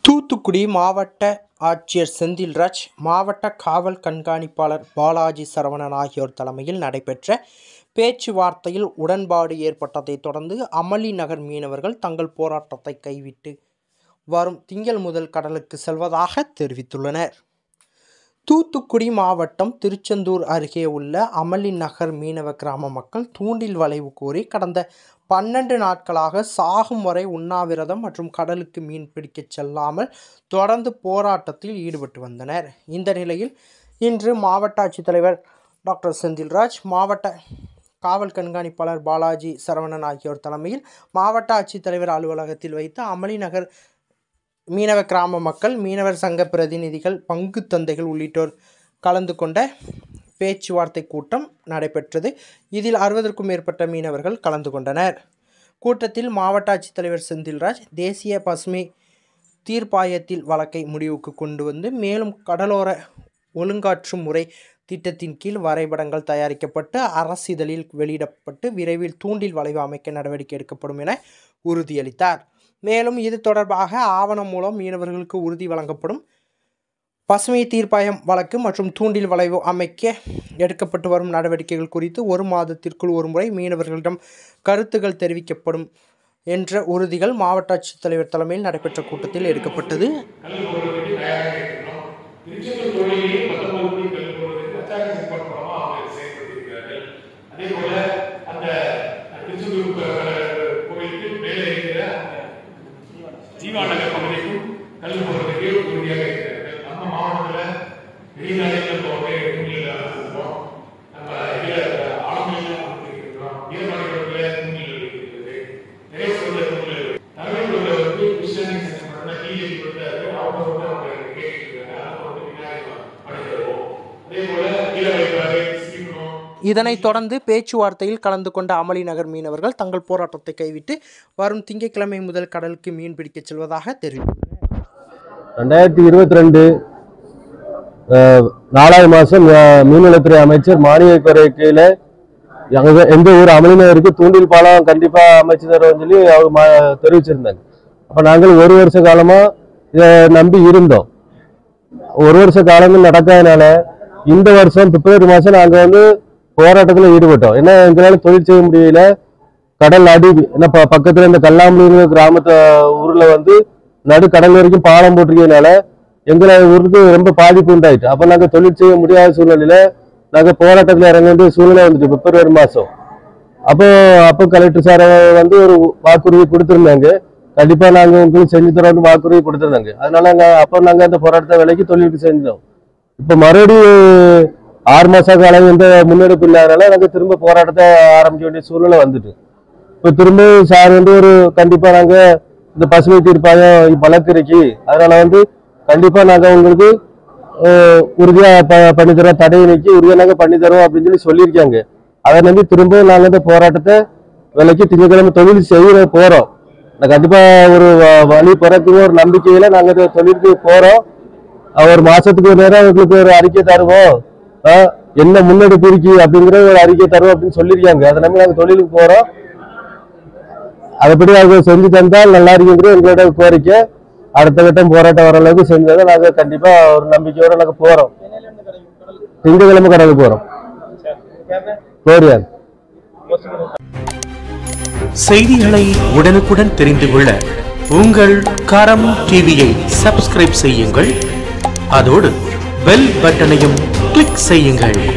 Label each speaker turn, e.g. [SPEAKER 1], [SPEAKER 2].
[SPEAKER 1] தூத்துக்குடி மாவட்ட ஆட்சியர் செந்தில்ராஜ் மாவட்ட காவல் கண்காணிப்பாளர் பாலாஜி சரவணன் ஆகியோர் தலைமையில் நடைபெற்ற பேச்சுவார்த்தையில் உடன்பாடு ஏற்பட்டதைத் தொடர்ந்து அமளி நகர் மீனவர்கள் தங்கள் போராட்டத்தை கைவிட்டு வரும் திங்கள் முதல் கடலுக்கு செல்வதாக தெரிவித்துள்ளனர் தூத்துக்குடி மாவட்டம் திருச்செந்தூர் அருகே உள்ள அமளி நகர் மீனவ கிராம மக்கள் தூண்டில் வளைவு கோரி கடந்த பன்னெண்டு நாட்களாக சாகும் வரை உண்ணாவிரதம் மற்றும் கடலுக்கு மீன் பிடிக்கச் செல்லாமல் தொடர்ந்து போராட்டத்தில் ஈடுபட்டு வந்தனர் இந்த நிலையில் இன்று மாவட்ட ஆட்சித்தலைவர் டாக்டர் செந்தில்ராஜ் மாவட்ட காவல் கண்காணிப்பாளர் பாலாஜி சரவணன் ஆகியோர் தலைமையில் மாவட்ட ஆட்சித்தலைவர் அலுவலகத்தில் வைத்து அமளி நகர் மீனவ கிராம மக்கள் மீனவர் சங்க பிரதிநிதிகள் பங்கு தந்தைகள் உள்ளிட்டோர் கலந்து கொண்ட பேச்சுவார்த்தை கூட்டம் நடைபெற்றது இதில் அறுபதற்கும் மேற்பட்ட மீனவர்கள் கலந்து கொண்டனர் கூட்டத்தில் மாவட்ட ஆட்சித்தலைவர் செந்தில்ராஜ் தேசிய பசுமை தீர்ப்பாயத்தில் வழக்கை முடிவுக்கு கொண்டு வந்து மேலும் கடலோர ஒழுங்காற்று முறை திட்டத்தின் கீழ் வரைபடங்கள் தயாரிக்கப்பட்டு அரசிதழில் வெளியிடப்பட்டு விரைவில் தூண்டில் வளைவு அமைக்க நடவடிக்கை எடுக்கப்படும் என உறுதியளித்தார் மேலும் இது தொடர்பாக ஆவணம் மூலம் மீனவர்களுக்கு உறுதி வழங்கப்படும் பசுமை தீர்ப்பாயம் வழக்கு மற்றும் தூண்டில் வளைவு அமைக்க எடுக்கப்பட்டு வரும் நடவடிக்கைகள் குறித்து ஒரு மாதத்திற்குள் ஒருமுறை மீனவர்களிடம் கருத்துகள் தெரிவிக்கப்படும் என்ற உறுதிகள் மாவட்ட ஆட்சித்தலைவர் தலைமையில் நடைபெற்ற கூட்டத்தில் எடுக்கப்பட்டது
[SPEAKER 2] திருச்செந்தூர் தொழிலே பத்தொன்பது கோடி கல் போடுவதற்கு அச்சாக சிற்பம் மூலமா அவங்க செயல்படுத்தியிருக்கிறார்கள் அதே போல அந்த திருச்செந்தூர் க- கோயிலுக்கு மேலே இருக்கிற அந்த ஜீவாநகர் பகுதிக்கும் கல் போடுறதுக்கு உறுதியாக இருக்கிறார்கள் நம்ம மாவட்டத்தில் பெரிய நாளைகள் போகவே தூண்டில் அனுப்பியிருக்கோம் நம்ம இதில் ஆலமையில் அனுப்பியிருக்கிறோம் ஈரமலைகளில் தூண்டில் இருக்கிறது நிறைய சொல்ல தூண்டில் தமிழ்நாட்டில் வந்து கிறிஸ்டியன் சென்டர் மட்டும் டிஏபி கொடுத்தாரு அவங்க வந்து அவங்க கேட்டுருக்காங்க அதை வந்து பின்னாடி படிக்கிறோம் அதே போல ஈரமலைப்பாறை சீக்கிரம்
[SPEAKER 1] இதனைத் தொடர்ந்து பேச்சுவார்த்தையில் கலந்து கொண்ட அமளி நகர் மீனவர்கள் தங்கள் போராட்டத்தை கைவிட்டு வரும் திங்கட்கிழமை முதல் கடலுக்கு மீன் பிடிக்கச் செல்வதாக தெரிவித்தனர்
[SPEAKER 3] ரெண்டாயிரத்தி இருபத்தி ரெண்டு நாலாவது மாதம் மீன்வளத்துறை அமைச்சர் மானிய கோரிக்கையில் எங்க எந்த ஊர் அமளினருக்கு தூண்டில் பாலம் கண்டிப்பாக அமைச்சு தருவோம்னு சொல்லி அவர் மா தெரிவிச்சிருந்தாங்க அப்போ நாங்கள் ஒரு வருஷ காலமாக இதை நம்பி இருந்தோம் ஒரு வருஷ காலங்கள் நடக்காதனால இந்த வருஷம் பிப்ரவரி மாதம் நாங்கள் வந்து போராட்டத்தில் ஈடுபட்டோம் ஏன்னா எங்களால் தொழில் செய்ய முடியல கடல் அடி என்ன ப பக்கத்தில் இந்த கல்லாம்புலிங்கிற கிராமத்து ஊரில் வந்து நடு கடல் வரைக்கும் பாலம் போட்டிருக்கனால எங்களை ஊருக்கு ரொம்ப பாதிப்பு உண்டாயிட்டு அப்போ நாங்கள் தொழில் செய்ய முடியாத சூழ்நிலையில நாங்கள் போராட்டத்தில் இறங்க வேண்டிய சூழ்நிலை வந்துட்டு பிப்ரவரி மாதம் அப்போ அப்போ கலெக்டர் சார் வந்து ஒரு வாக்குறுதி கொடுத்துருந்தாங்க கண்டிப்பாக நாங்கள் உங்களுக்கு செஞ்சு தரோம்னு வாக்குறுதி கொடுத்துருந்தாங்க அதனால நாங்கள் அப்போ நாங்கள் அந்த போராட்டத்தை விலைக்கு தொழிலுக்கு செஞ்சோம் இப்போ மறுபடியும் ஆறு மாச காலம் எந்த முன்னெடுப்பு இல்லாதனால நாங்கள் திரும்ப போராட்டத்தை ஆரம்பிக்க வேண்டிய சூழ்நிலை வந்துட்டு இப்போ திரும்ப சார் வந்து ஒரு கண்டிப்பா நாங்க இந்த பசுமை தீர்ப்பாயம் வழக்கு இருக்கு அதனால வந்து கண்டிப்பா நாங்க உங்களுக்கு அஹ், உறுதியா ப- பண்ணி தரோம் தடை நீக்கி உறுதியா நாங்க பண்ணி தரோம் அப்படின்னு சொல்லி சொல்லியிருக்காங்க அதை நம்பி திரும்ப நாங்க இந்த போராட்டத்தை விலைக்கு திங்கட்கிழமை தொழில் செய்ய போறோம் நான் கண்டிப்பா ஒரு வ- வழி பிறக்குங்க ஒரு நம்பிக்கையில நாங்க இந்த தொழிலுக்கு போறோம் அஹ், ஒரு மாசத்துக்கு ஒரு நேரம் உங்களுக்கு ஒரு அறிக்கை தருவோம் அஹ், என்ன முன்னெடுப்பு இருக்கு அப்படிங்கிற ஒரு அறிக்கை தருவோம் அப்படின்னு சொல்லியிருக்காங்க அதை நம்பி நாங்க தொழிலுக்கு போறோம் அதுபடி அவங்க செஞ்சு தந்தால் நல்லா இருக்குங்கிற எங்களோட கோரிக்கை அடுத்த கட்டம் போராட்டம் வர அளவுக்கு செஞ்சதை நாங்க கண்டிப்பா ஒரு நம்பிக்கையோட நாங்க போறோம் திங்கக்கிழமை கடலுக்கு போறோம் கோரியான்
[SPEAKER 4] செய்திகளை உடனுக்குடன் தெரிந்து கொள்ள உங்கள் கரம் டிவியை சப்ஸ்கிரைப் செய்யுங்கள் அதோடு பெல் பட்டனையும் கிளிக் செய்யுங்கள்